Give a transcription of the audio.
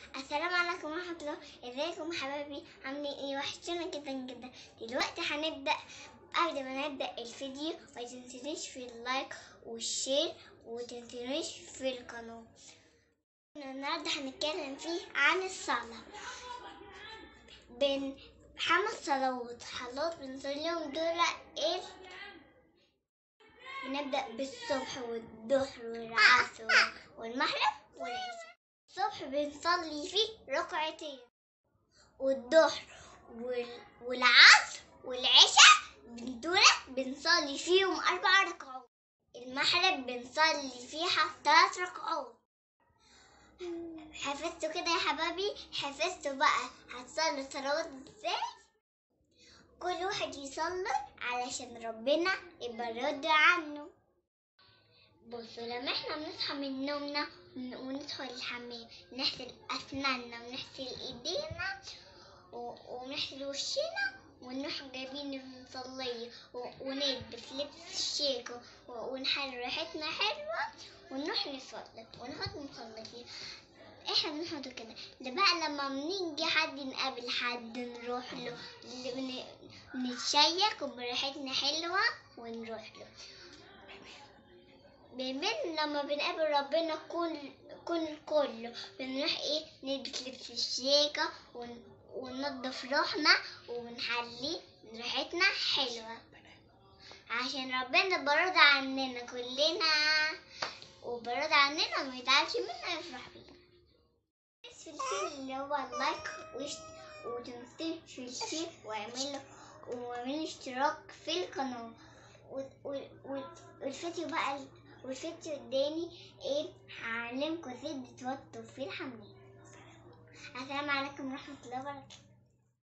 السلام عليكم ورحمة الله ازيكم حبايبي عاملين ايه وحشتونا جدا جدا دلوقتي هنبدأ قبل ما نبدأ الفيديو ما تنسونيش في اللايك والشير وتنسونيش في القناة النهاردة هنتكلم فيه عن الصلاة بين خمس صلوات حلوات بنصليهم دول ايه بنبدأ بالصبح والظهر والعصر والمغرب والعشاء الصبح بنصلي فيه ركعتين والظهر وال... والعصر والعشاء دول بنصلي فيهم أربع ركعات المغرب بنصلي فيها ثلاث ركعات حفظتوا كده يا حبايبي حفظتوا بقى هتصلوا صلوات ازاي كل واحد يصلي علشان ربنا يبقى راضي عنه بصوا لما احنا بنصحى من نومنا ون- وندخل الحمام نغسل أسناننا ونغسل إيدينا و- ونغسل وشنا ونروح جايبين نصلي و- ونلبس لبس شيك و- ونحل ريحتنا حلوة ونروح نصلي ونقعد نصلي فيه احنا بنقعد كده ده بقى لما بنيجي حد نقابل حد نروح له ل- ن- نتشيك وبريحتنا حلوة ونروح له بين لما بنقابل ربنا كل كل كله بنروح ايه نلبس لبس الشيكة ون... وننضف روحنا وبنحلي ريحتنا حلوة عشان ربنا برضى عننا كلنا وبرضى عننا ما يتعبش منا يفرح بينا في الفيل اللي هو اللايك وش... وتنسوا في الشير واعملوا واعملوا اشتراك في القناة و... و... و... والفيديو بقى والفيديو التاني ايه هعلمكم ازاي تتوتوا في الحمام السلام عليكم ورحمة الله وبركاته